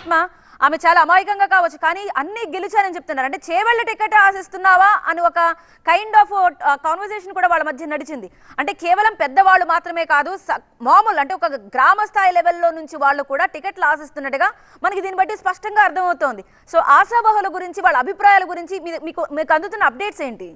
పద్మ ఆమె చాలా అమాయకంగా కావచ్చు కానీ అన్ని గెలిచానని చెప్తున్నారు అంటే చేవెళ్ళ టికెట్ ఆశిస్తున్నావా అని ఒక కైండ్ ఆఫ్ కాన్వర్సేషన్ కూడా వాళ్ళ మధ్య నడిచింది అంటే కేవలం పెద్దవాళ్ళు మాత్రమే కాదు స- మామూలు అంటే ఒక గ్రామ స్థాయి లెవెల్లో నుంచి వాళ్ళు కూడా టికెట్లు ఆశిస్తున్నట్టుగా మనకి దీన్ని బట్టి స్పష్టంగా అర్థమవుతోంది సో ఆశావహుల గురించి వాళ్ళ అభిప్రాయాల గురించి మీ- మీకు మీకు అందుతున్న అప్డేట్స్ ఏంటి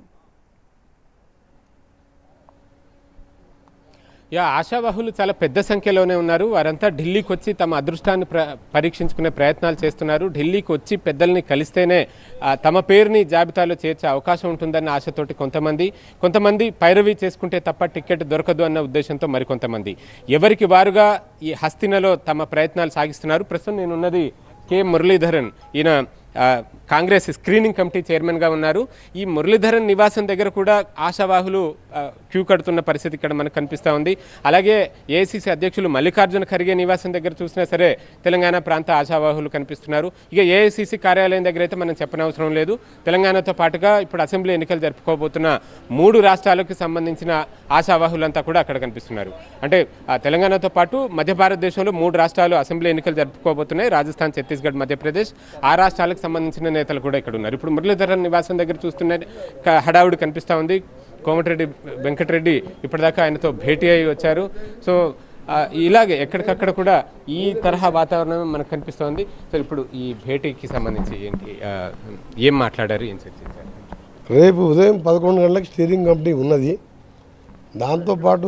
యా ఆశావాహులు చాలా పెద్ద సంఖ్యలోనే ఉన్నారు వారంతా ఢిల్లీకి వచ్చి తమ అదృష్టాన్ని ప్ర పరీక్షించుకునే ప్రయత్నాలు చేస్తున్నారు ఢిల్లీకి వచ్చి పెద్దల్ని కలిస్తేనే ఆ, తమ పేరుని జాబితాలో చేర్చే అవకాశం ఉంటుందన్న ఆశతోటి కొంతమంది కొంతమంది పైరవీ చేసుకుంటే తప్ప టికెట్ దొరకదు అన్న ఉద్దేశంతో మరికొంతమంది ఎవరికి వారుగా ఈ హస్తినలో తమ ప్రయత్నాలు సాగిస్తున్నారు ప్రస్తుతం నేనున్నది కె మురళీధరన్ ఈయన ఆ, కాంగ్రెస్ స్క్రీనింగ్ కమిటీ చైర్మన్గా ఉన్నారు ఈ మురళీధరన్ నివాసం దగ్గర కూడా ఆశావాహులు ఆ, క్యూ కడుతున్న పరిస్థితి ఇక్కడ మనకు కనిపిస్తూ ఉంది అలాగే ఏఐసిసి అధ్యక్షులు మల్లికార్జున ఖర్గే నివాసం దగ్గర చూసినా సరే తెలంగాణ ప్రాంత ఆశావాహులు కనిపిస్తున్నారు ఇక ఏఐసిసి కార్యాలయం దగ్గర అయితే మనం చెప్పనవసరం లేదు తెలంగాణతో పాటుగా ఇప్పుడు అసెంబ్లీ ఎన్నికలు జరుపుకోబోతున్న మూడు రాష్ట్రాలకు సంబంధించిన ఆశావాహులంతా కూడా అక్కడ కనిపిస్తున్నారు అంటే ఆ తెలంగాణతో పాటు మధ్య భారతదేశంలో మూడు రాష్ట్రాలు అసెంబ్లీ ఎన్నికలు జరుపుకోబోతున్నాయి రాజస్థాన్ ఛత్తీస్గఢ్ మధ్యప్రదేశ్ ఆ రాష్ట్రాలకు సంబంధించిన నేతలు కూడా ఇక్కడ ఉన్నారు ఇప్పుడు మురళీధరన్ నివాసం దగ్గర చూస్తున్న క- హడావుడి కనిపిస్తూ ఉంది కోమటిరెడ్డి వెంకటరెడ్డి ఇప్పటిదాకా ఆయనతో భేటీ అయి వచ్చారు సో ఆ, ఇలాగే ఎక్కడికక్కడ కూడా ఈ తరహా వాతావరణం మనకు కనిపిస్తోంది సో ఇప్పుడు ఈ భేటీకి సంబంధించి ఏంటి ఆ, ఏం మాట్లాడారు ఏం చర్చించారు రేపు ఉదయం పదకొండు గంటలకు స్టీరింగ్ కమిటీ ఉన్నది దాంతోపాటు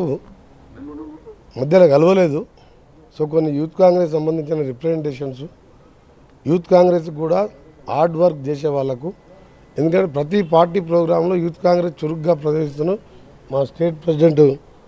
మధ్యలో కలవలేదు సో కొన్ని యూత్ కాంగ్రెస్ సంబంధించిన రిప్రజెంటేషన్స్ యూత్ కాంగ్రెస్ కూడా హార్డ్ వర్క్ చేసే వాళ్ళకు ఎందుకంటే ప్రతి పార్టీ ప్రోగ్రాంలో యూత్ కాంగ్రెస్ చురుగ్గా ప్రదర్శిస్తున్న మా స్టేట్ ప్రెసిడెంట్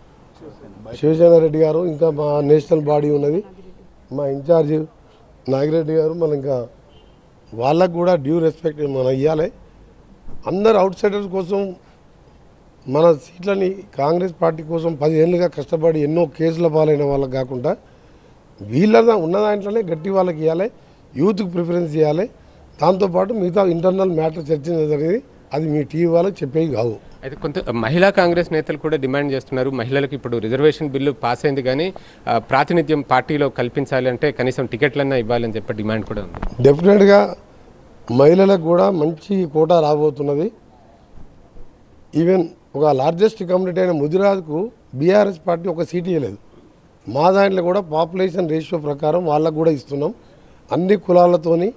శివసేన రెడ్డి గారు ఇంకా మా నేషనల్ బాడీ ఉన్నది మా ఇన్ఛార్జ్ నాగిరెడ్డి గారు మన ఇంకా వాళ్ళకు కూడా డ్యూ రెస్పెక్ట్ మనం ఇవ్వాలి అందరు అవుట్ సైడర్స్ కోసం మన సీట్లని కాంగ్రెస్ పార్టీ కోసం పదిహేనులుగా కష్టపడి ఎన్నో కేసుల పాలైన వాళ్ళకి కాకుండా వీళ్ళ ఉన్న దాంట్లోనే గట్టి వాళ్ళకి ఇవ్వాలి యూత్కి ప్రిఫరెన్స్ ఇవ్వాలి దాంతోపాటు మిగతా ఇంటర్నల్ మ్యాటర్ చర్చించడం జరిగింది అది మీ టీవీ వాళ్ళకి చెప్పేవి కావు అయితే కొంత మహిళా కాంగ్రెస్ నేతలు కూడా డిమాండ్ చేస్తున్నారు మహిళలకు ఇప్పుడు రిజర్వేషన్ బిల్లు పాస్ అయింది కానీ ఆ, ప్రాతినిధ్యం పార్టీలో కల్పించాలి అంటే కనీసం టికెట్లన్నా ఇవ్వాలని చెప్పి డిమాండ్ కూడా ఉంది డెఫినెట్గా మహిళలకు కూడా మంచి కోటా రాబోతున్నది ఈవెన్ ఒక లార్జెస్ట్ కమ్యూనిటీ అయిన ముదిరాజ్కు బీఆర్ఎస్ పార్టీ ఒక సీట్ ఇవ్వలేదు మా దాంట్లో కూడా పాపులేషన్ రేషియో ప్రకారం వాళ్ళకు కూడా ఇస్తున్నాం అన్ని కులాలతోని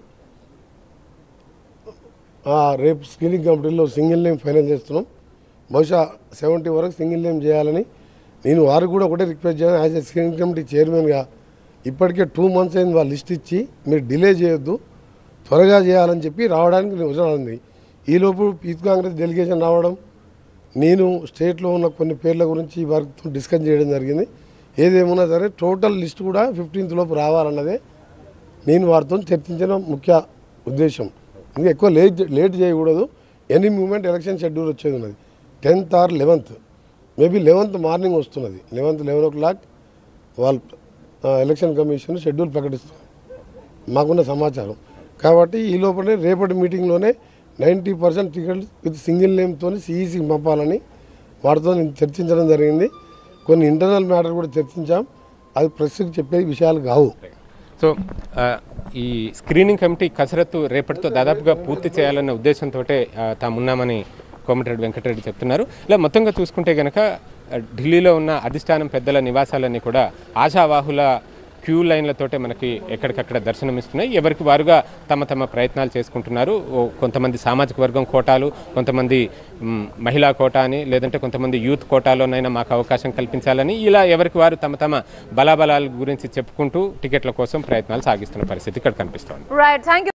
ఆ, రేపు స్క్రీనింగ్ కమిటీలో సింగిల్ నేమ్ ఫైనల్ చేస్తున్నాం బహుశా సెవెంటీ వరకు సింగిల్ నేమ్ చేయాలని నేను వారు కూడా ఒకటే రిక్వెస్ట్ చేయాలి యాజ్ ఎ స్క్రీనింగ్ కమిటీ చైర్మన్గా ఇప్పటికే టూ మంత్స్ అయింది వాళ్ళు లిస్ట్ ఇచ్చి మీరు డిలే చేయొద్దు త్వరగా చేయాలని చెప్పి రావడానికి నేను అవసరం ఉంది ఈలోపు యూత్ కాంగ్రెస్ డెలిగేషన్ రావడం నేను స్టేట్లో ఉన్న కొన్ని పేర్ల గురించి వారితో డిస్కస్ చేయడం జరిగింది ఏదేమున్నా సరే టోటల్ లిస్ట్ కూడా ఫిఫ్టీన్త్ లోపు రావాలన్నదే నేను వారితో చర్చించిన ముఖ్య ఉద్దేశం ఇంకా ఎక్కువ లేట్ లేట్ చేయకూడదు ఎనీ మూమెంట్ ఎలక్షన్ షెడ్యూల్ వచ్చేది ఉన్నది tenth or eleventh maybe eleventh morning వస్తున్నది లెవెన్త్ లెవెన్ ఓ క్లాక్ వాళ్ళు ఆ, ఎలక్షన్ కమిషన్ షెడ్యూల్ ప్రకటిస్తుంది మాకున్న సమాచారం కాబట్టి ఈ లోపలే రేపటి మీటింగ్లోనే ninety percent ticket with single నేమ్తో సిఈసి పంపాలని వారితో నేను చర్చించడం జరిగింది కొన్ని ఇంటర్నల్ మ్యాటర్ కూడా చర్చించాం అది ప్రెస్కి చెప్పే విషయాలు కావు సో ఆ, ఈ స్క్రీనింగ్ కమిటీ కసరత్తు రేపటితో దాదాపుగా పూర్తి చేయాలన్న ఉద్దేశంతో తామున్నామని కోమటిరెడ్డి వెంకటరెడ్డి చెప్తున్నారు ఇలా మొత్తంగా చూసుకుంటే గనక ఆ, ఢిల్లీలో ఉన్న అధిష్టానం పెద్దల నివాసాలన్నీ కూడా ఆశావాహుల క్యూ లైన్లతోటే మనకి ఎక్కడికక్కడ దర్శనమిస్తున్నాయి ఎవరికి వారుగా తమ తమ ప్రయత్నాలు చేసుకుంటున్నారు ఓ కొంతమంది సామాజిక వర్గం కోటాలు కొంతమంది మ్, మహిళా కోటా అని లేదంటే కొంతమంది యూత్ కోటాలోనైనా మాకు అవకాశం కల్పించాలని ఇలా ఎవరికి వారు తమ తమ బలాబలాల గురించి చెప్పుకుంటూ టికెట్ల కోసం ప్రయత్నాలు సాగిస్తున్న పరిస్థితి ఇక్కడ కనిపిస్తోంది రైట్ థ్యాంక్